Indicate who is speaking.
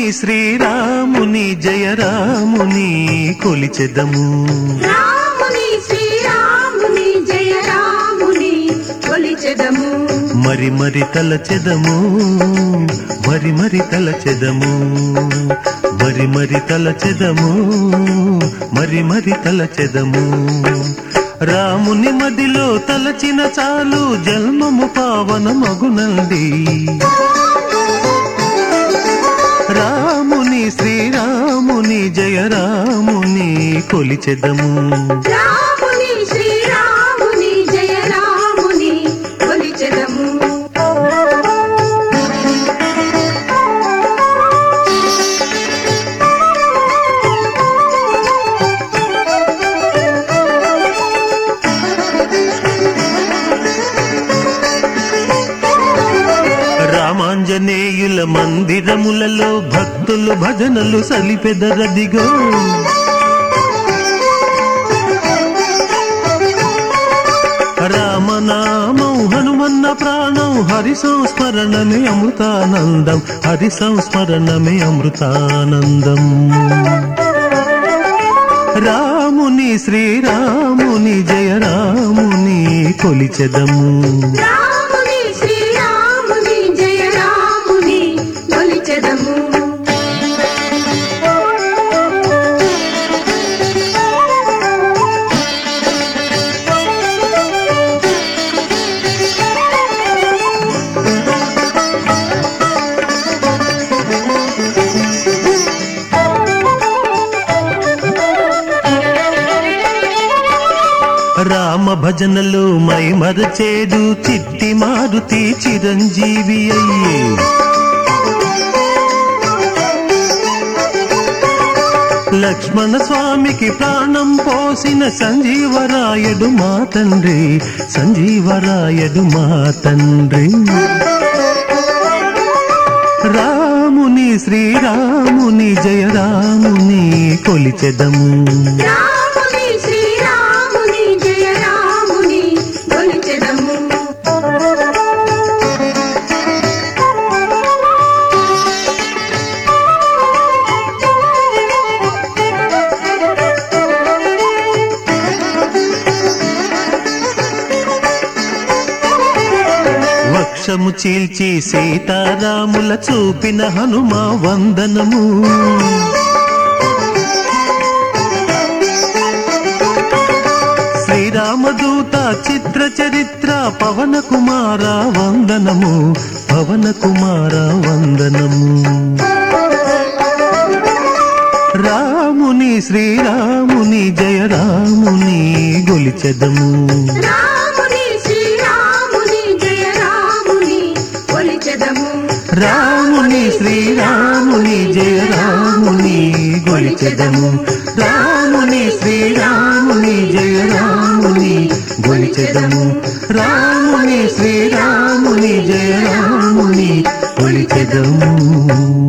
Speaker 1: శ్రీరాముని జయరాముని కొలిచెదము
Speaker 2: రాముని శ్రీరాముని జయ రాముని కొలిచెదము
Speaker 1: మరి మరి తలచెదము మరి మరి తలచెదము మరి మరి తలచెదము మరి మరి తలచెదము రాముని మదిలో తలచిన చాలు జన్మము పావన మగునండి రాముని శ్రీరాముని జయరాముని కొలిచెదము
Speaker 2: రాముని శ్రీరాముని జయ రాముని కొలిచెదము
Speaker 1: రామాంజనేయుల మందిరములలో భక్తులు భజనలు సలిపెదరదిగో రామనామం హనుమన్న ప్రాణం హరి సంస్మరణమే అమృతానందం హరి సంస్మరణమే అమృతానందం రాముని శ్రీరాముని జయ రాముని కొలిచెదము
Speaker 2: రాముని శ్రీరాముని జయ రాముని కొలిచెదము
Speaker 1: రామ భజనలు మై మరచేడు చిట్టి మారుతి చిరంజీవి అయ్యే లక్ష్మణ స్వామికి ప్రాణం పోసిన సంజీవరాయుడు మా తండ్రి సంజీవరాయుడు మా తండ్రి రాముని శ్రీరాముని జయ రాముని కొలిచెదము
Speaker 2: రాముని శ్రీరాముని జయ రాముని కొలిచెదము
Speaker 1: వక్షము చీల్చి సీతారాముల చూపిన హనుమ వందనము శ్రీరామదూత చిత్ర చరిత్ర పవన కుమార వందనము పవన కుమార వందనము రాముని శ్రీరాముని జయ రాముని గొలిచెదము
Speaker 2: రాముని శ్రీరాముని జయ రాముని కొలిచెదము
Speaker 1: రాముని శ్రీరాముని జయ రాముని గొలిచెదము రాముని శ్రీరాముని జయ రాముని గొలిచెదము రాముని శ్రీరాముని జయ రాముని గొలిచెదము